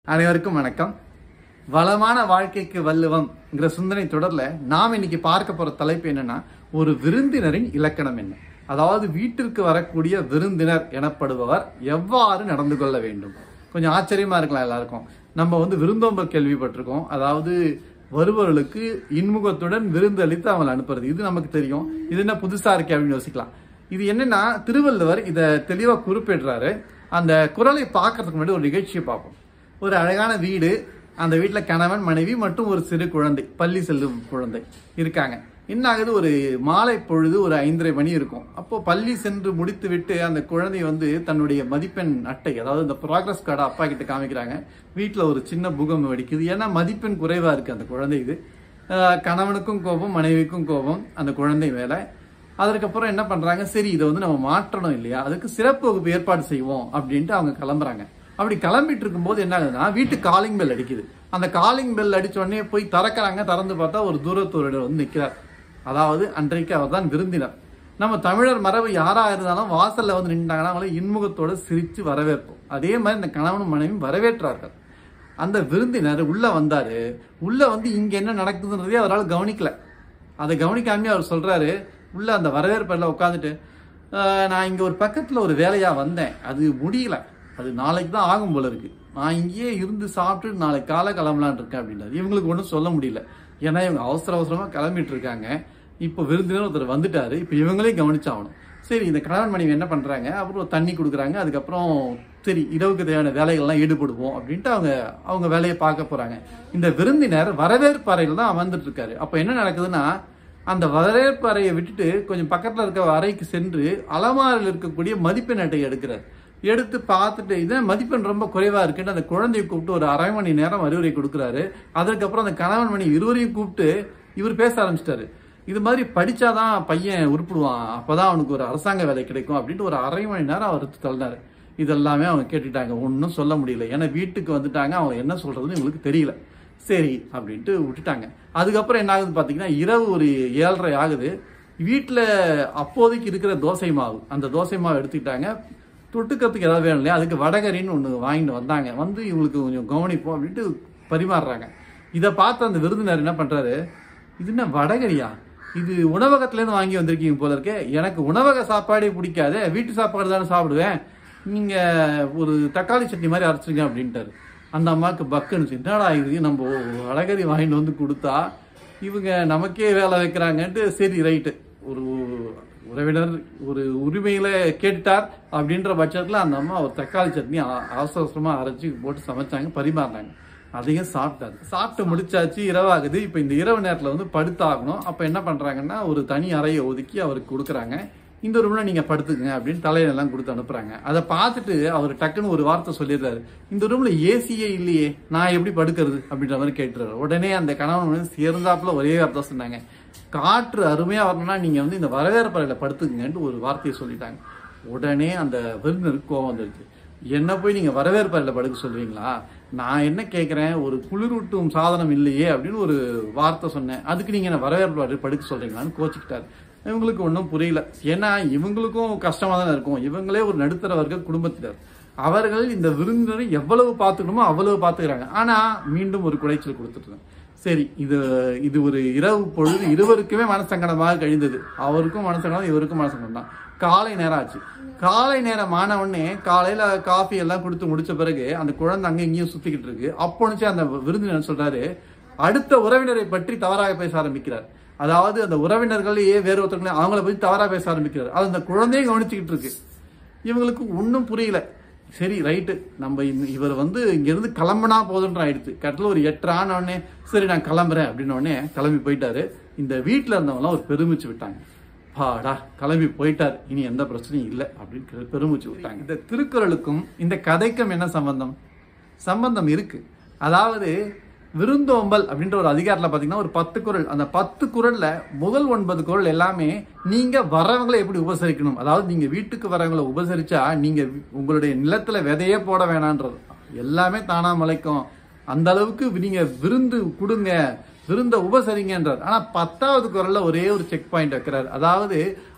அனைவருக்கும் வணக்கம் வளமான வாழ்க்கைக்கு வள்ளுவம்ங்கிற சிந்தனை தொடர்ல நாம் இன்னைக்கு பார்க்க போற தலைப்பு என்னன்னா ஒரு விருந்தினரின் இலக்கணம் என்ன அதாவது வீட்டிற்கு வரக்கூடிய விருந்தினர் எனப்படுபவர் எவ்வாறு நடந்து கொள்ள வேண்டும் கொஞ்சம் ஆச்சரியமா இருக்கலாம் எல்லாருக்கும் நம்ம வந்து விருந்தோம்பல் கேள்விப்பட்டிருக்கோம் அதாவது வருபவர்களுக்கு இன்முகத்துடன் விருந்து அளித்து அவங்களை அனுப்புறது இது நமக்கு தெரியும் இது என்ன புதுசா இருக்கே அப்படின்னு யோசிக்கலாம் இது என்னன்னா திருவள்ளுவர் இதை தெளிவா குறிப்பிடுறாரு அந்த குரலை பார்க்கறதுக்கு முன்னாடி ஒரு நிகழ்ச்சியை பார்ப்போம் ஒரு அழகான வீடு அந்த வீட்டில் கணவன் மனைவி மற்றும் ஒரு சிறு குழந்தை பள்ளி செல்லும் குழந்தை இருக்காங்க என்ன ஆகுது ஒரு மாலை பொழுது ஒரு ஐந்தரை மணி இருக்கும் அப்போ பள்ளி சென்று முடித்து விட்டு அந்த குழந்தை வந்து தன்னுடைய மதிப்பெண் அட்டை அதாவது இந்த ப்ராக்ரஸ் கார்டை அப்பா கிட்ட காமிக்கிறாங்க வீட்டில் ஒரு சின்ன பூகம்பம் வெடிக்குது ஏன்னா மதிப்பெண் குறைவா இருக்கு அந்த குழந்தைக்கு ஆஹ் கணவனுக்கும் கோபம் மனைவிக்கும் கோபம் அந்த குழந்தை மேல அதற்கப்புறம் என்ன பண்றாங்க சரி இதை வந்து நம்ம மாற்றணும் இல்லையா அதுக்கு சிறப்பு வகுப்பு ஏற்பாடு செய்வோம் அப்படின்ட்டு அவங்க கிளம்புறாங்க அப்படி கிளம்பிட்டு இருக்கும்போது என்ன ஆகுதுன்னா வீட்டு காலிங் பெல் அடிக்குது அந்த காலிங் பெல் அடிச்ச உடனே போய் திறக்கறாங்க திறந்து பார்த்தா ஒரு தூரத்தூரிடர் வந்து நிக்கிறார் அதாவது அன்றைக்கு அவர் தான் விருந்தினர் நம்ம தமிழர் மரபு யாரா இருந்தாலும் வாசல்ல வந்து நின்றாங்கன்னா அவங்கள இன்முகத்தோட சிரிச்சு வரவேற்போம் அதே மாதிரி இந்த கணவனும் மனைவியும் வரவேற்றார்கள் அந்த விருந்தினர் உள்ள வந்தாரு உள்ள வந்து இங்க என்ன நடக்குதுன்றதே அவரால் கவனிக்கல அதை கவனிக்காம அவர் சொல்றாரு உள்ள அந்த வரவேற்பறையில் உட்காந்துட்டு நான் இங்க ஒரு பக்கத்துல ஒரு வேலையா வந்தேன் அது முடியல அது நாளைக்கு தான் ஆகும் போல இருக்கு நான் இங்கேயே இருந்து சாப்பிட்டு நாளைக்கு காலை கிளம்பலான் இருக்கேன் அப்படின்னாரு இவங்களுக்கு ஒன்றும் சொல்ல முடியல ஏன்னா இவங்க அவசர அவசரமா கிளம்பிட்டு இருக்காங்க இப்போ விருந்தினர் ஒருத்தர் வந்துட்டாரு இப்போ இவங்களே கவனிச்சாகணும் சரி இந்த கணவன் மனைவி என்ன பண்றாங்க அப்புறம் தண்ணி கொடுக்குறாங்க அதுக்கப்புறம் சரி இரவுக்கு தேவையான வேலைகள்லாம் ஈடுபடுவோம் அப்படின்ட்டு அவங்க அவங்க வேலையை பார்க்க போறாங்க இந்த விருந்தினர் வரவேற்பு அறையில் தான் அமர்ந்துட்டு இருக்காரு அப்போ என்ன நடக்குதுன்னா அந்த வரவேற்பு அறையை விட்டுட்டு கொஞ்சம் பக்கத்துல இருக்க அறைக்கு சென்று அலமாரில் இருக்கக்கூடிய மதிப்பெண் அட்டையை எடுக்கிறார் எடுத்து பார்த்துட்டு இதான் மதிப்பெண் ரொம்ப குறைவா இருக்குன்னு அந்த குழந்தையை கூப்பிட்டு ஒரு அரை மணி நேரம் அறிவுரை கொடுக்குறாரு அதுக்கப்புறம் அந்த கணவன் மணி இருவரையும் கூப்பிட்டு இவர் பேச ஆரம்பிச்சிட்டாரு இது மாதிரி படிச்சாதான் பையன் உருப்பிடுவான் அப்பதான் அவனுக்கு ஒரு அரசாங்க வேலை கிடைக்கும் அப்படின்ட்டு ஒரு அரை மணி நேரம் அவர் தள்ளினாரு இதெல்லாமே அவங்க கேட்டுட்டாங்க ஒன்றும் சொல்ல முடியல ஏன்னா வீட்டுக்கு வந்துட்டாங்க அவங்க என்ன சொல்றதுன்னு இவங்களுக்கு தெரியல சரி அப்படின்ட்டு விட்டுட்டாங்க அதுக்கப்புறம் என்ன ஆகுது பார்த்தீங்கன்னா இரவு ஒரு ஏழரை ஆகுது வீட்டில் அப்போதைக்கு இருக்கிற தோசை மாவு அந்த தோசை மாவு எடுத்துக்கிட்டாங்க தொட்டுக்கிறதுக்கு ஏதாவது வேணும் இல்லையா அதுக்கு வடகரின்னு ஒன்று வாங்கிட்டு வந்தாங்க வந்து இவங்களுக்கு கொஞ்சம் கவனிப்போம் அப்படின்ட்டு பரிமாறுறாங்க இதை பார்த்து அந்த விருந்தினர் என்ன பண்ணுறாரு இது என்ன வடகரியா இது உணவகத்துலேருந்து வாங்கி வந்திருக்கீங்க போல இருக்கே எனக்கு உணவக சாப்பாடே பிடிக்காது வீட்டு சாப்பாடு தானே சாப்பிடுவேன் நீங்கள் ஒரு தக்காளி சட்னி மாதிரி அரைச்சிருங்க அப்படின்ட்டாரு அந்த அம்மாவுக்கு பக்குன்னு என்னடா இது நம்ம வடகரி வாங்கிட்டு வந்து கொடுத்தா இவங்க நமக்கே வேலை வைக்கிறாங்கன்ட்டு சரி ரைட்டு ஒரு உறவினர் ஒரு உரிமையில கேட்டார் அப்படின்ற பட்சத்தில் அந்த அம்மா ஒரு தக்காளி சட்னி அ- அவசர அவசரமா அரைச்சி போட்டு சமைச்சாங்க பரிமாறினாங்க அதையும் சாப்பிட்டாரு சாப்பிட்டு முடிச்சாச்சு இரவாகுது இப்போ இந்த இரவு நேரத்தில் வந்து படுத்தாகணும் அப்போ என்ன பண்றாங்கன்னா ஒரு தனி அறையை ஒதுக்கி அவருக்கு கொடுக்குறாங்க இந்த ரூம்ல நீங்க படுத்துக்குங்க அப்படின்னு தலையெல்லாம் கொடுத்து அனுப்புறாங்க அதை பார்த்துட்டு அவர் டக்குன்னு ஒரு வார்த்தை சொல்லிடுறாரு இந்த ரூம்ல ஏசியே இல்லையே நான் எப்படி படுக்கிறது அப்படின்ற மாதிரி கேட்டுறாரு உடனே அந்த கணவன் வந்து சேர்ந்தாப்புல ஒரே வார்த்தை சொன்னாங்க காற்று அருமையா வரணும்னா நீங்க வந்து இந்த வரவேற்பறையில படுத்துக்குங்கன்ட்டு ஒரு வார்த்தையை சொல்லிட்டாங்க உடனே அந்த விருந்தினருக்கு கோவம் வந்துருச்சு என்ன போய் நீங்க வரவேற்பறையில படுக்க சொல்லுவீங்களா நான் என்ன கேட்கிறேன் ஒரு குளிரூட்டும் சாதனம் இல்லையே அப்படின்னு ஒரு வார்த்தை சொன்னேன் அதுக்கு நீங்க என்ன வரவேற்பு படுக்க சொல்றீங்களான்னு கோச்சிக்கிட்டாரு இவங்களுக்கு ஒன்றும் புரியல ஏன்னா இவங்களுக்கும் கஷ்டமா தானே இருக்கும் இவங்களே ஒரு நடுத்தர வர்க்க குடும்பத்தினர் அவர்கள் இந்த விருந்தினரை எவ்வளவு பார்த்துக்கணுமோ அவ்வளவு பார்த்துக்கிறாங்க ஆனா மீண்டும் ஒரு குடைச்சல் கொடுத்துட்டு சரி இது இது ஒரு இரவு பொழுது இருவருக்குமே மனசங்கடமாக கழிந்தது அவருக்கும் மனசங்கடம் இவருக்கும் மனசங்கடம் தான் காலை நேரம் ஆச்சு காலை நேரம் ஆன உடனே காலையில காஃபி எல்லாம் கொடுத்து முடிச்ச பிறகு அந்த குழந்தை அங்க இங்கேயும் சுத்திக்கிட்டு இருக்கு அப்போ நினைச்சு அந்த விருந்தினர் சொல்றாரு அடுத்த உறவினரை பற்றி தவறாக பேச ஆரம்பிக்கிறார் அதாவது அந்த உறவினர்களையே வேறு ஒருத்தவங்களே அவங்கள பத்தி தவறா பேச ஆரம்பிக்கிறார் அது அந்த குழந்தையும் கவனிச்சுக்கிட்டு இருக்கு இவங்களுக்கு ஒன்றும் புரியல சரி ரைட்டு நம்ம இந்த- இவர் வந்து இங்கிருந்து கிளம்புனா போதுன்ற ஆயிடுச்சு கட்டில ஒரு எட்டு ஆன உடனே சரி நான் கிளம்புறேன் அப்படின்னு உடனே கிளம்பி போயிட்டாரு இந்த வீட்டில் இருந்தவங்களாம் ஒரு பெருமிச்சு விட்டாங்க பாடா கிளம்பி போயிட்டார் இனி எந்த பிரச்சனையும் இல்லை அப்படின்னு பெரு- பெருமிச்சு விட்டாங்க இந்த திருக்குறளுக்கும் இந்த கதைக்கும் என்ன சம்பந்தம் சம்பந்தம் இருக்கு அதாவது விருந்தோம்பல் அப்படின்ற ஒரு அதிகாரத்துல பாத்தீங்கன்னா ஒரு பத்து குறள் அந்த பத்து குறள்ல முதல் ஒன்பது குறள் எல்லாமே நீங்க வரவங்களை எப்படி உபசரிக்கணும் அதாவது நீங்க வீட்டுக்கு வரவங்களை உபசரிச்சா நீங்க உங்களுடைய நிலத்துல விதையே போட வேணான்றது எல்லாமே தானா முளைக்கும் அந்த அளவுக்கு நீங்க விருந்து கொடுங்க விருந்த உபசரிங்கன்றார் ஆனா பத்தாவது குறள்ல ஒரே ஒரு செக் பாயிண்ட் வைக்கிறார் அதாவது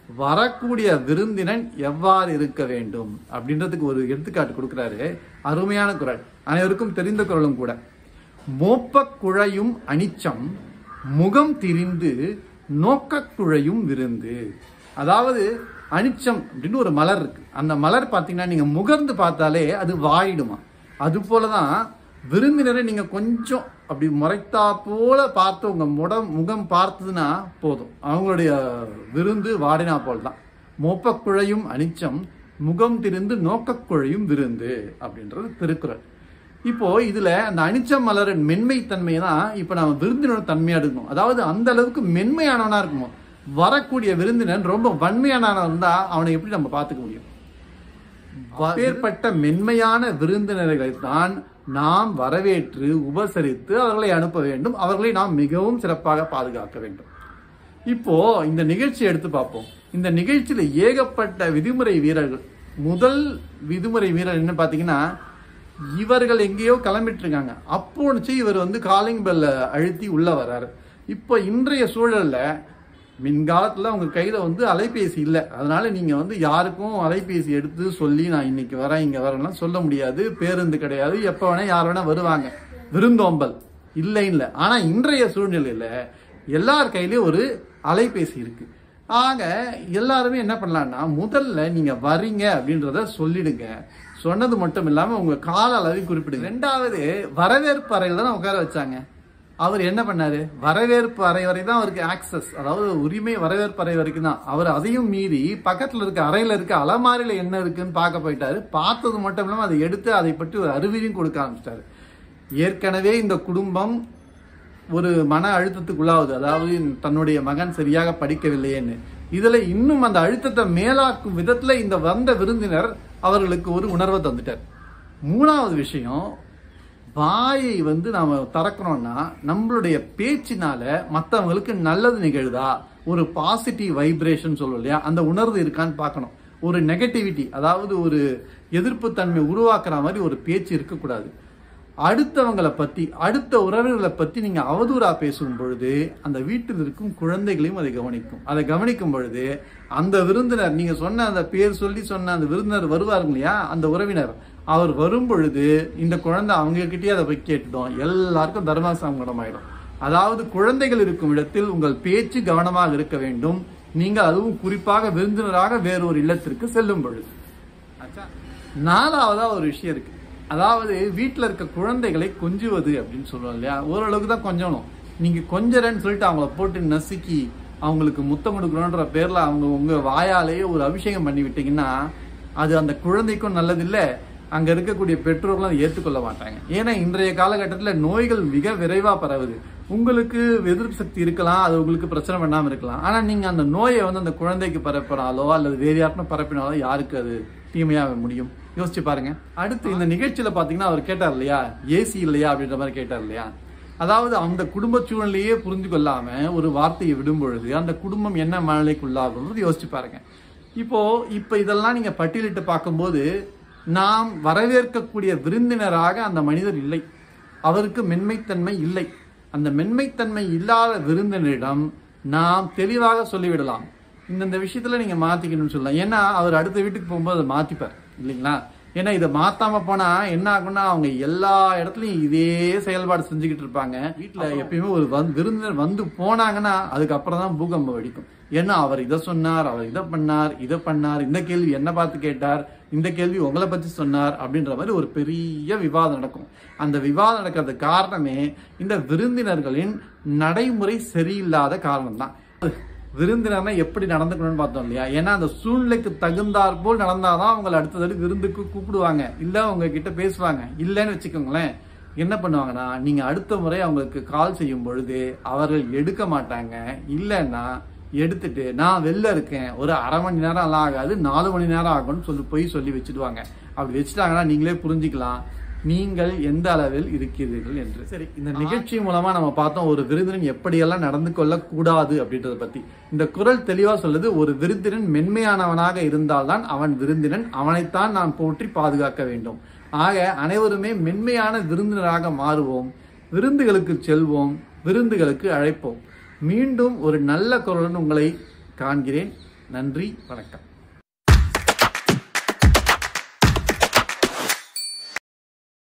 வரக்கூடிய விருந்தினன் எவ்வாறு இருக்க வேண்டும் அப்படின்றதுக்கு ஒரு எடுத்துக்காட்டு கொடுக்கிறாரு அருமையான குரல் அனைவருக்கும் தெரிந்த குரலும் கூட மோப்பக் குழையும் அனிச்சம் முகம் திரிந்து நோக்கக் குழையும் விருந்து அதாவது அனிச்சம் அப்படின்னு ஒரு மலர் இருக்கு அந்த மலர் பார்த்தீங்கன்னா நீங்க முகர்ந்து பார்த்தாலே அது வாயிடுமா அது போலதான் விருந்தினரை நீங்க கொஞ்சம் அப்படி முறைத்தா போல பார்த்து உங்க முடம் முகம் பார்த்ததுன்னா போதும் அவங்களுடைய விருந்து வாடினா போல் தான் மோப்பக்குழையும் அனிச்சம் முகம் திரிந்து நோக்கக்குழையும் விருந்து அப்படின்றது திருக்குறள் இப்போ இதுல அந்த அனிச்சம் மலரின் மென்மை தன்மை தான் இப்ப நம்ம விருந்தினோட தன்மையா எடுக்கணும் அதாவது அந்த அளவுக்கு மென்மையானவனா இருக்கணும் வரக்கூடிய விருந்தினன் ரொம்ப வன்மையானவனா இருந்தா அவனை எப்படி நம்ம பார்த்துக்க முடியும் அப்பேற்பட்ட மென்மையான விருந்தினர்களை தான் நாம் வரவேற்று உபசரித்து அவர்களை அனுப்ப வேண்டும் அவர்களை நாம் மிகவும் சிறப்பாக பாதுகாக்க வேண்டும் இப்போ இந்த நிகழ்ச்சியை எடுத்து பார்ப்போம் இந்த நிகழ்ச்சியில ஏகப்பட்ட விதிமுறை வீரர்கள் முதல் விதிமுறை வீரர் என்ன பாத்தீங்கன்னா இவர்கள் எங்கேயோ கிளம்பிட்டு இருக்காங்க அப்போ இவர் வந்து காலிங் பெல்ல அழுத்தி உள்ள வர்றாரு இப்போ இன்றைய சூழல்ல மின்காலத்துல உங்க கையில வந்து அலைபேசி இல்லை அதனால நீங்க வந்து யாருக்கும் அலைபேசி எடுத்து சொல்லி நான் இன்னைக்கு வரேன் இங்க வரேன்னா சொல்ல முடியாது பேருந்து கிடையாது எப்ப வேணா யார் வேணா வருவாங்க விருந்தோம்பல் இல்லை இல்லை ஆனா இன்றைய சூழ்நிலையில எல்லார் கையிலயும் ஒரு அலைபேசி இருக்கு ஆக எல்லாருமே என்ன பண்ணலாம்னா முதல்ல நீங்க வரீங்க அப்படின்றத சொல்லிடுங்க சொன்னது மட்டும் இல்லாம உங்க கால அளவையும் குறிப்பிடுங்க ரெண்டாவது வரவேற்பு அறையில் தான் உட்கார வச்சாங்க அவர் என்ன பண்ணாரு வரவேற்பு அறை வரை தான் அவருக்கு ஆக்சஸ் அதாவது உரிமை வரவேற்பு அறை வரைக்கும் தான் அவர் அதையும் மீறி பக்கத்துல இருக்க அறையில இருக்க அலமாரியில என்ன இருக்குன்னு பார்க்க போயிட்டாரு பார்த்தது மட்டும் இல்லாம அதை எடுத்து அதை பற்றி ஒரு அறிவியும் கொடுக்க ஆரம்பிச்சிட்டாரு ஏற்கனவே இந்த குடும்பம் ஒரு மன அழுத்தத்துக்குள்ளாகுது அதாவது தன்னுடைய மகன் சரியாக படிக்கவில்லையேன்னு இதுல இன்னும் அந்த அழுத்தத்தை மேலாக்கும் விதத்துல இந்த வந்த விருந்தினர் அவர்களுக்கு ஒரு உணர்வை தந்துட்டார் மூணாவது விஷயம் வாயை வந்து நாம திறக்கிறோம்னா நம்மளுடைய பேச்சினால மற்றவங்களுக்கு நல்லது நிகழுதா ஒரு பாசிட்டிவ் வைப்ரேஷன் சொல்லுவோம் இல்லையா அந்த உணர்வு இருக்கான்னு பார்க்கணும் ஒரு நெகட்டிவிட்டி அதாவது ஒரு எதிர்ப்பு தன்மை உருவாக்குற மாதிரி ஒரு பேச்சு இருக்கக்கூடாது அடுத்தவங்களை பத்தி அடுத்த உறவுகளை பத்தி நீங்க அவதூறா பேசும் பொழுது அந்த வீட்டில் இருக்கும் குழந்தைகளையும் அதை கவனிக்கும் அதை கவனிக்கும் பொழுது அந்த விருந்தினர் நீங்க சொன்ன அந்த பேர் சொல்லி சொன்ன அந்த விருந்தினர் வருவாருங்க இல்லையா அந்த உறவினர் அவர் வரும் பொழுது இந்த குழந்தை அவங்க கிட்டயே அதை போய் கேட்டுட்டோம் எல்லாருக்கும் தர்மசங்கடம் ஆயிடும் அதாவது குழந்தைகள் இருக்கும் இடத்தில் உங்கள் பேச்சு கவனமாக இருக்க வேண்டும் நீங்க அதுவும் குறிப்பாக விருந்தினராக வேறொரு இல்லத்திற்கு செல்லும் பொழுது ஆச்சா? நாலாவதா ஒரு விஷயம் இருக்கு அதாவது வீட்டில் இருக்க குழந்தைகளை கொஞ்சுவது அப்படின்னு சொல்லுவோம் இல்லையா ஓரளவுக்கு தான் கொஞ்சணும் நீங்க கொஞ்சறேன்னு சொல்லிட்டு அவங்கள போட்டு நசுக்கி அவங்களுக்கு முத்தம் கொடுக்கணுன்ற பேர்ல அவங்க உங்க வாயாலேயே ஒரு அபிஷேகம் பண்ணி விட்டீங்கன்னா அது அந்த குழந்தைக்கும் நல்லதில்லை அங்க இருக்கக்கூடிய பெற்றோர்களும் அதை ஏற்றுக்கொள்ள மாட்டாங்க ஏன்னா இன்றைய காலகட்டத்தில் நோய்கள் மிக விரைவா பரவுது உங்களுக்கு எதிர்ப்பு சக்தி இருக்கலாம் அது உங்களுக்கு பிரச்சனை பண்ணாம இருக்கலாம் ஆனா நீங்க அந்த நோயை வந்து அந்த குழந்தைக்கு பரப்பினாலோ அல்லது வேறு யாருக்கும் பரப்பினாலோ யாருக்கு அது தீமையாக முடியும் யோசிச்சு பாருங்க அடுத்து இந்த நிகழ்ச்சியில பாத்தீங்கன்னா அவர் கேட்டார் இல்லையா ஏசி இல்லையா அப்படின்ற மாதிரி கேட்டார் இல்லையா அதாவது அந்த குடும்ப சூழ்நிலையே புரிஞ்சு கொள்ளாம ஒரு வார்த்தையை விடும் பொழுது அந்த குடும்பம் என்ன மனநிலைக்குள்ளாகுன்றது யோசிச்சு பாருங்க இப்போ இப்ப இதெல்லாம் நீங்க பட்டியலிட்டு பார்க்கும்போது நாம் வரவேற்கக்கூடிய விருந்தினராக அந்த மனிதர் இல்லை அவருக்கு மென்மைத்தன்மை இல்லை அந்த மென்மைத்தன்மை இல்லாத விருந்தினரிடம் நாம் தெளிவாக சொல்லிவிடலாம் இந்தந்த விஷயத்துல நீங்க மாத்திக்கணும்னு சொல்லலாம் ஏன்னா அவர் அடுத்த வீட்டுக்கு போகும்போது அதை மாத்திப்பார் இல்லைங்களா ஏன்னா இதை மாத்தாம போனா என்ன ஆகும்னா அவங்க எல்லா இடத்துலயும் இதே செயல்பாடு செஞ்சுக்கிட்டு இருப்பாங்க வீட்டுல எப்பயுமே ஒரு வந்து- விருந்தினர் வந்து போனாங்கன்னா அதுக்கப்புறம் தான் பூகம்பம் வெடிக்கும் ஏன்னா அவர் இதை சொன்னார் அவர் இதை பண்ணார் இதை பண்ணார் இந்த கேள்வி என்ன பார்த்து கேட்டார் இந்த கேள்வி உங்களை பத்தி சொன்னார் அப்படின்ற மாதிரி ஒரு பெரிய விவாதம் நடக்கும் அந்த விவாதம் நடக்கிறதுக்கு காரணமே இந்த விருந்தினர்களின் நடைமுறை சரியில்லாத காரணம் தான் விருந்தினர்னா எப்படி நடந்துக்கணும்னு பார்த்தோம் இல்லையா ஏன்னா அந்த சூழ்நிலைக்கு தகுந்தாற் போல் நடந்தாதான் அவங்களை அடுத்தது விருந்துக்கு கூப்பிடுவாங்க இல்ல அவங்க கிட்ட பேசுவாங்க இல்லைன்னு வச்சுக்கோங்களேன் என்ன பண்ணுவாங்கன்னா நீங்க அடுத்த முறை அவங்களுக்கு கால் செய்யும் பொழுது அவர்கள் எடுக்க மாட்டாங்க இல்லைன்னா எடுத்துட்டு நான் வெளில இருக்கேன் ஒரு அரை மணி நேரம் எல்லாம் ஆகாது நாலு மணி நேரம் ஆகும்னு சொல்லி போய் சொல்லி வச்சுடுவாங்க அப்படி வச்சுட்டாங்கன்னா நீங்களே புரிஞ்சுக்கலாம் நீங்கள் எந்த அளவில் இருக்கிறீர்கள் என்று சரி இந்த நிகழ்ச்சி மூலமா நம்ம பார்த்தோம் ஒரு விருந்தினன் எப்படியெல்லாம் நடந்து கொள்ள கூடாது அப்படின்றத பத்தி இந்த குரல் தெளிவா சொல்லுது ஒரு விருந்தினன் மென்மையானவனாக இருந்தால்தான் அவன் விருந்தினன் அவனைத்தான் நாம் போற்றி பாதுகாக்க வேண்டும் ஆக அனைவருமே மென்மையான விருந்தினராக மாறுவோம் விருந்துகளுக்கு செல்வோம் விருந்துகளுக்கு அழைப்போம் மீண்டும் ஒரு நல்ல குரலுடன் உங்களை காண்கிறேன் நன்றி வணக்கம்